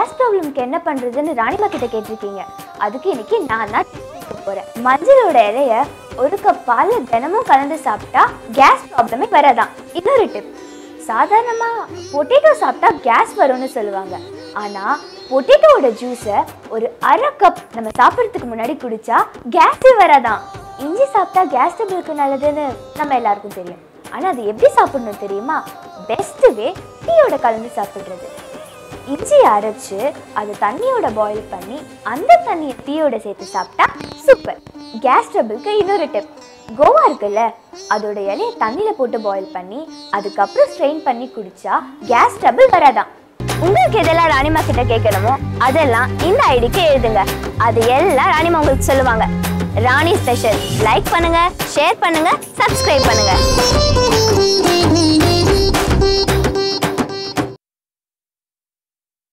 case ப்ராப்ளம்க்கு என்ன பண்றதுன்னு ராணிமா கிட்ட கேட்டிருக்கீங்க அதுக்கு இன்னைக்கு நான் தான் கேட்க போறேன் மஞ்சளோட இலைய ஒரு கப் பால்ல தினமும் கலந்து சாப்பிட்டா கேஸ் ப்ராப்ளமே வராதான் இன்னொரு டிப் சாதாரணமா பொட்டேட்டோ சாப்பிட்டா கேஸ் வரும்னு சொல்லுவாங்க ஆனா பொட்டேட்டோவோட ஜூஸை ஒரு அரை கப் நம்ம சாப்பிட்றதுக்கு முன்னாடி குடிச்சா கேஸே வராதான் இஞ்சி சாப்பிட்டா கேஸ் ட்ரபிளுக்கு நல்லதுன்னு நம்ம எல்லாருக்கும் தெரியும் ஆனா அது எப்படி சாப்பிடணும் தெரியுமா பெஸ்ட் வே டீயோட கலந்து சாப்பிடுறது இஞ்சி அரைச்சு அது தண்ணியோட பாயில் பண்ணி அந்த தண்ணியை டீயோட சேர்த்து சாப்பிட்டா சூப்பர் கேஸ் ட்ரபிளுக்கு இன்னொரு டிப் கோவா இருக்குல்ல அதோட இலையை தண்ணியில் போட்டு பாயில் பண்ணி அதுக்கப்புறம் ஸ்ட்ரெயின் பண்ணி குடிச்சா கேஸ் ட்ரபிள் வராதான் உங்களுக்கு எதெல்லாம் ராணிமா கிட்ட கேட்கணுமோ அதெல்லாம் இந்த ஐடிக்கு எழுதுங்க அது எல்லாம் ராணிமா உங்களுக்கு சொல்லுவாங்க ராணி ஸ்பெஷல் லைக் பண்ணுங்க ஷேர் பண்ணுங்க சப்ஸ்கிரைப் பண்ணுங்க